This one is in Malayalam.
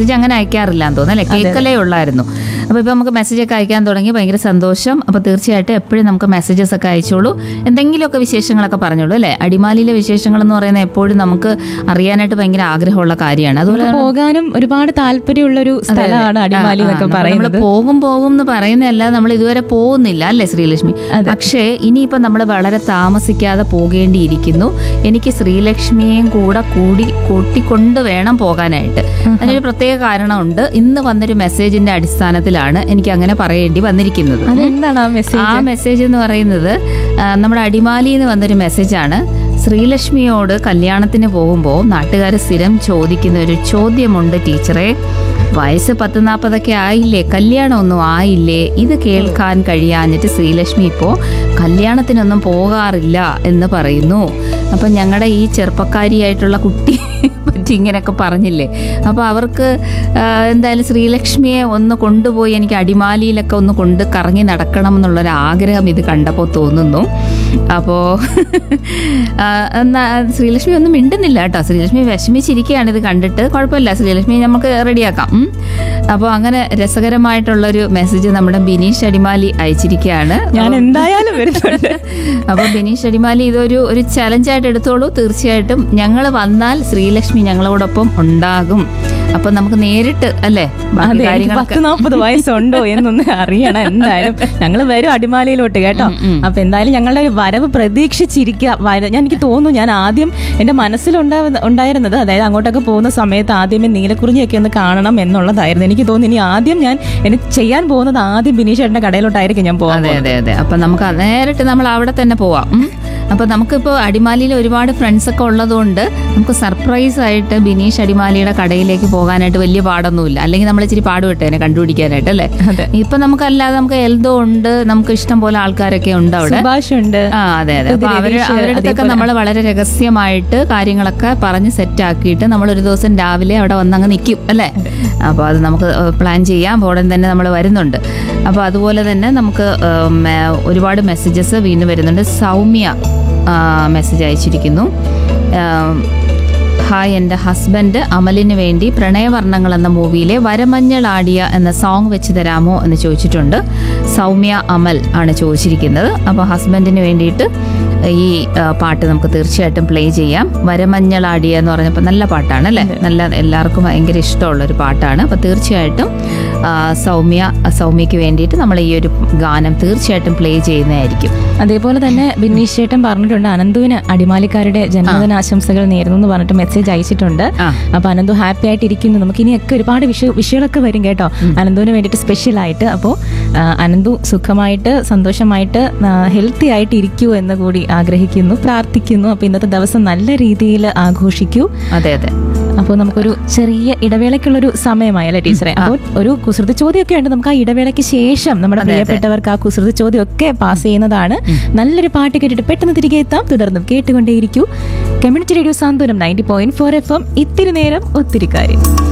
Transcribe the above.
മെസ്സേജ് അങ്ങനെ അയക്കാറില്ല എന്ന് തോന്നുന്നു അല്ലേ കേൾക്കലേ ഉള്ളായിരുന്നു അപ്പോൾ ഇപ്പോൾ നമുക്ക് മെസ്സേജ് ഒക്കെ അയക്കാൻ തുടങ്ങി ഭയങ്കര സന്തോഷം അപ്പോൾ തീർച്ചയായിട്ടും എപ്പോഴും നമുക്ക് മെസ്സേജസ് ഒക്കെ അയച്ചോളൂ എന്തെങ്കിലുമൊക്കെ വിശേഷങ്ങളൊക്കെ പറഞ്ഞോളൂ അല്ലേ അടിമാലിയിലെ വിശേഷങ്ങൾ എന്ന് പറയുന്നത് എപ്പോഴും നമുക്ക് അറിയാനായിട്ട് ഭയങ്കര ആഗ്രഹമുള്ള കാര്യമാണ് അതുപോലെ പോകാനും ഒരുപാട് താല്പര്യമുള്ള ഒരു സ്ഥലമാണ് അടിമാലി എന്നൊക്കെ നമ്മൾ പറയുന്നത് പോകും പോകും എന്ന് പറയുന്നതല്ല നമ്മൾ ഇതുവരെ പോകുന്നില്ല അല്ലേ ശ്രീലക്ഷ്മി പക്ഷേ ഇനിയിപ്പോ നമ്മൾ വളരെ താമസിക്കാതെ പോകേണ്ടിയിരിക്കുന്നു എനിക്ക് ശ്രീലക്ഷ്മിയെയും കൂടെ കൂടി കൂട്ടിക്കൊണ്ട് വേണം പോകാനായിട്ട് അതിനൊരു പ്രത്യേക കാരണമുണ്ട് ഇന്ന് വന്നൊരു മെസ്സേജിന്റെ അടിസ്ഥാനത്തിലാണ് എനിക്ക് അങ്ങനെ പറയേണ്ടി വന്നിരിക്കുന്നത് അതെന്താണ് ആ മെസ്സേജ് ആ മെസ്സേജ് എന്ന് പറയുന്നത് ആ, നമ്മുടെ അടിമാലിയിൽ നിന്ന് വന്നൊരു മെസ്സേജാണ് ശ്രീലക്ഷ്മിയോട് കല്യാണത്തിന് പോകുമ്പോൾ നാട്ടുകാർ സ്ഥിരം ചോദിക്കുന്ന ഒരു ചോദ്യമുണ്ട് ടീച്ചറെ വയസ്സ് പത്ത് നാൽപ്പതൊക്കെ ആയില്ലേ കല്യാണമൊന്നും ആയില്ലേ ഇത് കേൾക്കാൻ കഴിയാഞ്ഞിട്ട് ശ്രീലക്ഷ്മി ഇപ്പോൾ കല്യാണത്തിനൊന്നും പോകാറില്ല എന്ന് പറയുന്നു അപ്പം ഞങ്ങളുടെ ഈ ചെറുപ്പക്കാരിയായിട്ടുള്ള കുട്ടി പറ്റി ഇങ്ങനെയൊക്കെ പറഞ്ഞില്ലേ അപ്പോൾ അവർക്ക് ആ, എന്തായാലും ശ്രീലക്ഷ്മിയെ ഒന്ന് കൊണ്ടുപോയി എനിക്ക് അടിമാലിയിലൊക്കെ ഒന്ന് കൊണ്ട് കറങ്ങി നടക്കണം എന്നുള്ളൊരു ആഗ്രഹം ഇത് കണ്ടപ്പോൾ തോന്നുന്നു അപ്പോൾ എന്നാ ശ്രീലക്ഷ്മി ഒന്നും മിണ്ടുന്നില്ല കേട്ടോ ശ്രീലക്ഷ്മി വിഷമിച്ചിരിക്കുകയാണ് ഇത് കണ്ടിട്ട് കുഴപ്പമില്ല ശ്രീലക്ഷ്മി നമുക്ക് റെഡിയാക്കാം ഉം. അപ്പോൾ അങ്ങനെ രസകരമായിട്ടുള്ളൊരു മെസ്സേജ് നമ്മുടെ ബിനീഷ് അടിമാലി അയച്ചിരിക്കുകയാണ് ഞാൻ എന്തായാലും വരുന്നുണ്ട് അപ്പോൾ ബിനീഷ് അടിമാലി ഇതൊരു ഒരു ചലഞ്ചായിട്ട് എടുത്തോളൂ തീർച്ചയായിട്ടും ഞങ്ങൾ വന്നാൽ ശ്രീലക്ഷ്മി ഞങ്ങളോടൊപ്പം ഉണ്ടാകും അപ്പൊ നമുക്ക് നേരിട്ട് അല്ലേ ബാക്കി അതെ എനിക്ക് കാര്യങ്ങളൊക്കെ പത്ത് നാൽപ്പത് വയസ്സുണ്ടോ എന്നൊന്ന് അറിയണം എന്തായാലും ഞങ്ങൾ വരും അടിമാലിയിലോട്ട് കേട്ടോ അപ്പൊ എന്തായാലും ഞങ്ങളുടെ ഒരു വരവ് പ്രതീക്ഷിച്ചിരിക്കുക വര- ഞാൻ എനിക്ക് തോന്നുന്നു ഞാൻ ആദ്യം എന്റെ മനസ്സിലുണ്ടാ- ഉണ്ടായിരുന്നത് അതായത് അങ്ങോട്ടൊക്കെ പോകുന്ന സമയത്ത് ആദ്യമേ നീലക്കുറിഞ്ഞിയൊക്കെ ഒന്ന് കാണണം എന്നുള്ളതായിരുന്നു എനിക്ക് തോന്നുന്നു ഇനി ആദ്യം ഞാൻ എനിക്ക് ചെയ്യാൻ പോകുന്നത് ആദ്യം ബിനീഷ് ചേട്ടന്റെ കടയിലോട്ടായിരിക്കും ഞാൻ പോകാൻ അതെ അതെ അതെ അപ്പൊ നമുക്ക് അത് നേരിട്ട് നമ്മൾ അവിടെ തന്നെ പോവാം ഉം. അപ്പൊ നമുക്കിപ്പോ അടിമാലിയിൽ ഒരുപാട് ഫ്രണ്ട്സ് ഒക്കെ ഉള്ളതുകൊണ്ട് നമുക്ക് സർപ്രൈസ് ആയിട്ട് ബിനീഷ് അടിമാലിയുടെ കടയിലേക്ക് പോകാനായിട്ട് വലിയ പാടൊന്നുമില്ല അല്ലെങ്കിൽ നമ്മൾ ഇച്ചിരി പാടുപെട്ടേനെ കണ്ടുപിടിക്കാനായിട്ട് അല്ലേ അതെ. ഇപ്പൊ നമുക്കല്ലാതെ നമുക്ക് എൽദോ ഉണ്ട് നമുക്ക് ഇഷ്ടം പോലെ ആൾക്കാരൊക്കെ ഉണ്ട് അവിടെ സുഭാഷ് ഉണ്ട് ആ അതെ അതെ അപ്പൊ അവര് രതീഷ്, അവരുടെ അടുത്തൊക്കെ അതേപോലെ- നമ്മൾ വളരെ രഹസ്യമായിട്ട് കാര്യങ്ങളൊക്കെ പറഞ്ഞ് സെറ്റ് ആക്കിയിട്ട് നമ്മൾ ഒരു ദിവസം രാവിലെ അവിടെ വന്ന് അങ്ങ് നിൽക്കും അല്ലേ അപ്പോൾ അത് നമുക്ക് പ്ലാൻ ചെയ്യാം ഉടൻ തന്നെ നമ്മൾ വരുന്നുണ്ട് അപ്പോൾ അതുപോലെ തന്നെ നമുക്ക് ഉം, ഏ, ഒരുപാട് മെസ്സേജസ് വീണ്ടും വരുന്നുണ്ട് സൗമ്യ മെസ്സേജ് അയച്ചിരിക്കുന്നു ഉം, ഹായ് എൻ്റെ ഹസ്ബൻഡ് അമലിന് വേണ്ടി പ്രണയവർണ്ണങ്ങൾ എന്ന മൂവിയിലെ വരമഞ്ഞളാടിയ എന്ന സോങ് വെച്ച് തരാമോ എന്ന് ചോദിച്ചിട്ടുണ്ട് സൗമ്യ അമൽ ആണ് ചോദിച്ചിരിക്കുന്നത് അപ്പോൾ ഹസ്ബൻഡിന് വേണ്ടിയിട്ട് ഈ ആ, പാട്ട് നമുക്ക് തീർച്ചയായിട്ടും പ്ലേ ചെയ്യാം വരമഞ്ഞളാടിയ എന്ന് പറഞ്ഞപ്പോൾ നല്ല പാട്ടാണ് അല്ലേ നല്ല എല്ലാവർക്കും ഭയങ്കര ഇഷ്ടമുള്ള ഒരു പാട്ടാണ് അപ്പോൾ തീർച്ചയായിട്ടും ആ, സൗമ്യ സൗമ്യയ്ക്ക് വേണ്ടിയിട്ട് നമ്മൾ ഈ ഒരു ഗാനം തീർച്ചയായിട്ടും പ്ലേ ചെയ്യുന്നതായിരിക്കും അതേപോലെ തന്നെ ബിന്നീഷ് ചേട്ടൻ പറഞ്ഞിട്ടുണ്ട് അനന്തുവിന് അടിമാലിക്കാരുടെ ജന്മദിനാശംസകൾ നേരുന്നു എന്ന് പറഞ്ഞിട്ട് മെസ്സേജ് അയച്ചിട്ടുണ്ട് ആ. അപ്പൊ അനന്തു ഹാപ്പി ആയിട്ട് ഇരിക്കുന്നു നമുക്ക് ഇനിയൊക്കെ ഒരുപാട് വിഷയ വിഷയങ്ങളൊക്കെ വരും കേട്ടോ അനന്തുവിന് വേണ്ടിയിട്ട് സ്പെഷ്യൽ ആയിട്ട് അപ്പോൾ അനന്തു സുഖമായിട്ട് സന്തോഷമായിട്ട് ഹെൽത്തി ആയിട്ട് ഇരിക്കൂ എന്ന് കൂടി ആഗ്രഹിക്കുന്നു പ്രാർത്ഥിക്കുന്നു അപ്പൊ ഇന്നത്തെ ദിവസം നല്ല രീതിയിൽ ആഘോഷിക്കൂ അതെ അതെ അപ്പോൾ നമുക്കൊരു ചെറിയ ഇടവേളയ്ക്കുള്ളൊരു സമയമായി അല്ലേ ടീച്ചറെ അപ്പോൾ ഒരു കുസൃതി ചോദ്യമൊക്കെ ഉണ്ട് നമുക്ക് ആ ഇടവേളയ്ക്ക് ശേഷം നമ്മുടെ പ്രിയപ്പെട്ടവർക്ക് ആ കുസൃതി ചോദ്യമൊക്കെ പാസ് ചെയ്യുന്നതാണ് നല്ലൊരു പാട്ട് കേട്ടിട്ട് പെട്ടെന്ന് തിരികെ എത്താം തുടർന്നും കേട്ടുകൊണ്ടേയിരിക്കൂ community radio Santhwanam ninety point four F M ഇത്തിരി നേരം ഒത്തിരി കാര്യം